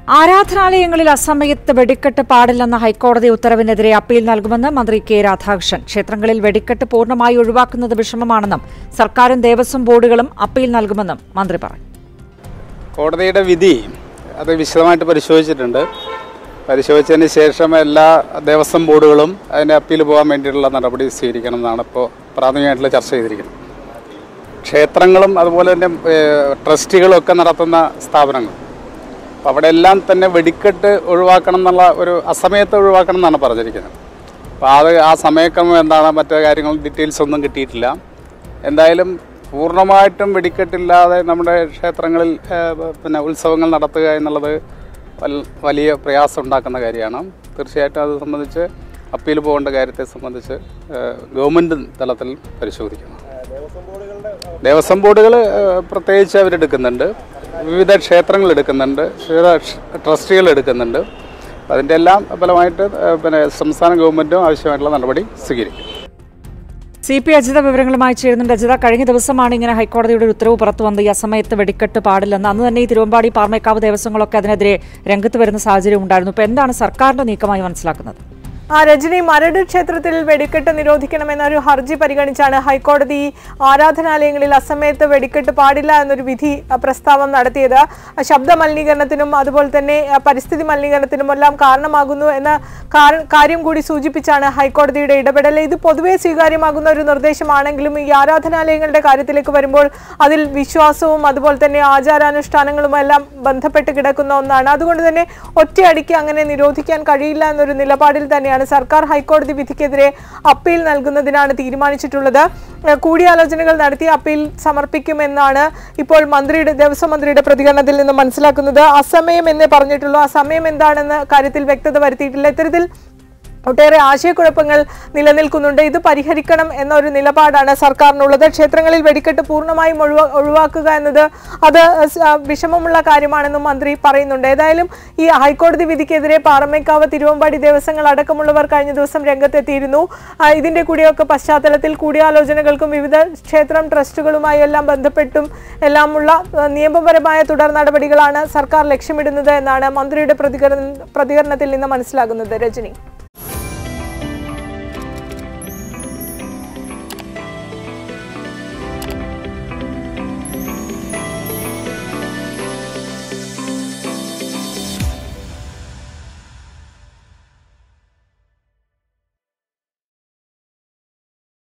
ആരാധനാലയങ്ങളിൽ അസമയത്ത് വെടിക്കെട്ട് പാടില്ലെന്ന ഹൈക്കോടതി ഉത്തരവിനെതിരെ അപ്പീൽ നൽകുമെന്ന് മന്ത്രി കെ രാധാകൃഷ്ണൻ ക്ഷേത്രങ്ങളിൽ വെടിക്കെട്ട് പൂർണ്ണമായി ഒഴിവാക്കുന്നത് വിഷമമാണെന്നും സർക്കാരും ദേവസ്വം ബോർഡുകളും അപ്പീൽ നൽകുമെന്നും മന്ത്രി പറഞ്ഞു കോടതിയുടെ വിധി അത് വിശദമായിട്ട് പരിശോധിച്ചിട്ടുണ്ട് പരിശോധിച്ചതിന് ശേഷം എല്ലാ ദേവസ്വം ബോർഡുകളും അതിൻ്റെ അപ്പീൽ പോകാൻ വേണ്ടിയിട്ടുള്ള നടപടി സ്വീകരിക്കണം എന്നാണ് ഇപ്പോൾ പ്രാഥമികമായിട്ടുള്ള ചർച്ച ചെയ്തിരിക്കുന്നത് ക്ഷേത്രങ്ങളും അതുപോലെ തന്നെ ഏഹ്, ട്രസ്റ്റുകളും ഒക്കെ നടത്തുന്ന സ്ഥാപനങ്ങൾ അപ്പോൾ അവിടെ എല്ലാം തന്നെ വെടിക്കെട്ട് ഒഴിവാക്കണം എന്നുള്ള ഒരു അസമയത്ത് ഒഴിവാക്കണം എന്നാണ് പറഞ്ഞിരിക്കുന്നത് അപ്പോൾ അത് ആ സമയക്രമം എന്താണ് മറ്റു കാര്യങ്ങൾ ഡീറ്റെയിൽസ് ഒന്നും കിട്ടിയിട്ടില്ല എന്തായാലും പൂർണ്ണമായിട്ടും വെടിക്കെട്ടില്ലാതെ നമ്മുടെ ക്ഷേത്രങ്ങളിൽ ഏഹ്, പിന്നെ ഉത്സവങ്ങൾ നടത്തുക എന്നുള്ളത് വൽ- വലിയ പ്രയാസം ഉണ്ടാക്കുന്ന കാര്യമാണ് തീർച്ചയായിട്ടും അത് സംബന്ധിച്ച് അപ്പീൽ പോകേണ്ട കാര്യത്തെ സംബന്ധിച്ച് ഏഹ്, ഗവൺമെൻറ് തലത്തിൽ പരിശോധിക്കണം ദേവസ്വം ബോർഡുകൾ പ്രത്യേകിച്ച് അവരെടുക്കുന്നുണ്ട് വിവിധ ക്ഷേത്രങ്ങൾ എടുക്കുന്നുണ്ട് വിവിധ ക്ഷ- ട്രസ്റ്റുകൾ എടുക്കുന്നുണ്ട് അപ്പം അതിൻ്റെ എല്ലാം ഫലമായിട്ട് ഏഹ്, പിന്നെ സംസ്ഥാന ഗവൺമെൻറ്റും ആവശ്യമായിട്ടുള്ള നടപടി സ്വീകരിക്കും സി പി അജിത വിവരങ്ങളുമായി ചേരുന്നുണ്ട് അജിത കഴിഞ്ഞ ദിവസമാണ് ഇങ്ങനെ ഹൈക്കോടതിയുടെ ഒരു ഉത്തരവ് പുറത്തു വന്നത് ഈ അസമയത്ത് വെടിക്കെട്ട് പാടില്ലെന്ന് അന്ന് തന്നെ ഈ തിരുവമ്പാടി പാർമേക്കാവ് ദേവസ്വങ്ങളൊക്കെ അതിനെതിരെ രംഗത്ത് വരുന്ന സാഹചര്യം ഉണ്ടായിരുന്നു ഇപ്പോൾ എന്താണ് സർക്കാരിന്റെ നീക്കമായി മനസ്സിലാക്കുന്നത് ആ രജനി മരട് ക്ഷേത്രത്തിൽ വെടിക്കെട്ട് നിരോധിക്കണമെന്ന ഒരു ഹർജി പരിഗണിച്ചാണ് ഹൈക്കോടതി ആരാധനാലയങ്ങളിൽ അസമയത്ത് വെടിക്കെട്ട് പാടില്ല എന്നൊരു വിധി ആ, പ്രസ്താവം നടത്തിയത് ആ, ശബ്ദ മലിനീകരണത്തിനും അതുപോലെ തന്നെ ആ, പരിസ്ഥിതി മലിനീകരണത്തിനും എല്ലാം കാരണമാകുന്നു എന്ന കാര- കാര്യം കൂടി സൂചിപ്പിച്ചാണ് ഹൈക്കോടതിയുടെ ഇടപെടൽ ഇത് പൊതുവെ സ്വീകാര്യമാകുന്ന ഒരു നിർദ്ദേശമാണെങ്കിലും ഈ ആരാധനാലയങ്ങളുടെ കാര്യത്തിലേക്ക് വരുമ്പോൾ അതിൽ വിശ്വാസവും അതുപോലെ തന്നെ ആചാരാനുഷ്ഠാനങ്ങളും എല്ലാം ബന്ധപ്പെട്ട് കിടക്കുന്ന ഒന്നാണ് അതുകൊണ്ട് തന്നെ ഒറ്റയടിക്ക് അങ്ങനെ നിരോധിക്കാൻ കഴിയില്ല എന്നൊരു നിലപാടിൽ തന്നെയാണ് സർക്കാർ ഹൈക്കോടതി വിധിക്കെതിരെ അപ്പീൽ നൽകുന്നതിനാണ് തീരുമാനിച്ചിട്ടുള്ളത് ഏഹ് കൂടിയാലോചനകൾ നടത്തി അപ്പീൽ സമർപ്പിക്കുമെന്നാണ് ഇപ്പോൾ മന്ത്രിയുടെ ദേവസ്വം മന്ത്രിയുടെ പ്രതികരണത്തിൽ നിന്ന് മനസ്സിലാക്കുന്നത് അസമയം എന്നേ പറഞ്ഞിട്ടുള്ളൂ ആ സമയം എന്താണെന്ന കാര്യത്തിൽ വ്യക്തത വരുത്തിയിട്ടില്ല ഇത്തരത്തിൽ ഒട്ടേറെ ആശയക്കുഴപ്പങ്ങൾ നിലനിൽക്കുന്നുണ്ട് ഇത് പരിഹരിക്കണം എന്നൊരു നിലപാടാണ് സർക്കാരിനുള്ളത് ക്ഷേത്രങ്ങളിൽ വെടിക്കെട്ട് പൂർണ്ണമായും ഒഴിവാ ഒഴിവാക്കുക എന്നത് അത് സ- വിഷമമുള്ള കാര്യമാണെന്നും മന്ത്രി പറയുന്നുണ്ട് ഏതായാലും ഈ ഹൈക്കോടതി വിധിക്കെതിരെ പാറമേക്കാവ് തിരുവമ്പാടി ദേവസ്വങ്ങൾ അടക്കമുള്ളവർ കഴിഞ്ഞ ദിവസം രംഗത്തെത്തിയിരുന്നു ആ, ഇതിന്റെ കൂടിയൊക്കെ പശ്ചാത്തലത്തിൽ കൂടിയാലോചനകൾക്കും വിവിധ ക്ഷേത്രം ട്രസ്റ്റുകളുമായി എല്ലാം ബന്ധപ്പെട്ടും എല്ലാമുള്ള ആ, നിയമപരമായ തുടർ നടപടികളാണ് സർക്കാർ ലക്ഷ്യമിടുന്നത് എന്നാണ് മന്ത്രിയുടെ പ്രതികരണ പ്രതികരണത്തിൽ നിന്ന് മനസ്സിലാകുന്നത് രജനി